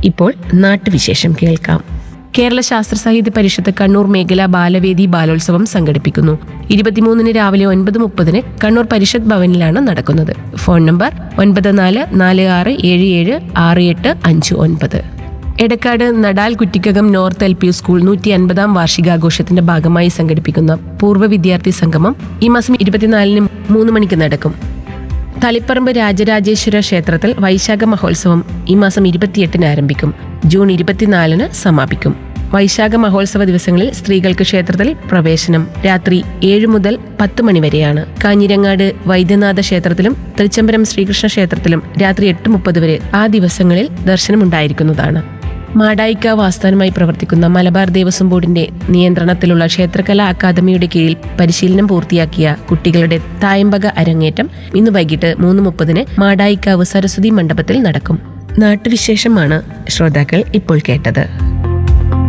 ഇപ്പോൾ നാട്ടുവിശേഷം കേൾക്കാം കേരള ശാസ്ത്ര സാഹിത്യ പരിഷത്ത് കണ്ണൂർ മേഖല ബാലവേദി ബാലോത്സവം സംഘടിപ്പിക്കുന്നു ഇരുപത്തിമൂന്നിന് രാവിലെ ഒൻപത് മുപ്പതിന് കണ്ണൂർ പരിഷത്ത് ഭവനിലാണ് നടക്കുന്നത് ഫോൺ നമ്പർ ഒൻപത് നാല് നാല് ആറ് ഏഴ് ഏഴ് ആറ് എട്ട് അഞ്ച് ഒൻപത് Edakkad Nadal Kuttikkakam north L P school നൂറ്റി അൻപതാം വാർഷികാഘോഷത്തിന്റെ ഭാഗമായി സംഘടിപ്പിക്കുന്ന പൂർവ്വ വിദ്യാർത്ഥി സംഗമം ഈ മാസം ഇരുപത്തിനാലിന് മൂന്ന് മണിക്ക് നടക്കും തളിപ്പറമ്പ് രാജരാജേശ്വര ക്ഷേത്രത്തിൽ വൈശാഖ മഹോത്സവം ഈ മാസം ഇരുപത്തിയെട്ടിന് ആരംഭിക്കും ജൂൺ ഇരുപത്തിനാലിന് സമാപിക്കും വൈശാഖ മഹോത്സവ ദിവസങ്ങളിൽ സ്ത്രീകൾക്ക് ക്ഷേത്രത്തിൽ പ്രവേശനം രാത്രി ഏഴ് മുതൽ പത്ത് മണിവരെയാണ് കാഞ്ഞിരങ്ങാട് വൈദ്യനാഥ ക്ഷേത്രത്തിലും തൃച്ചംബരം ശ്രീകൃഷ്ണ ക്ഷേത്രത്തിലും രാത്രി എട്ട് മുപ്പത് വരെ ആ ദിവസങ്ങളിൽ ദർശനമുണ്ടായിരിക്കുന്നതാണ് മാടായിക്കാവ് ആസ്ഥാനമായി പ്രവർത്തിക്കുന്ന മലബാർ ദേവസ്വം ബോർഡിന്റെ നിയന്ത്രണത്തിലുള്ള ക്ഷേത്രകലാ അക്കാദമിയുടെ കീഴിൽ പരിശീലനം പൂർത്തിയാക്കിയ കുട്ടികളുടെ തായമ്പക അരങ്ങേറ്റം ഇന്ന് വൈകിട്ട് മൂന്ന് മുപ്പതിന് മാടായിക്കാവ് സരസ്വതി മണ്ഡപത്തിൽ നടക്കും നാട്ടുവിശേഷമാണ് ശ്രോതാക്കൾ ഇപ്പോൾ കേട്ടത്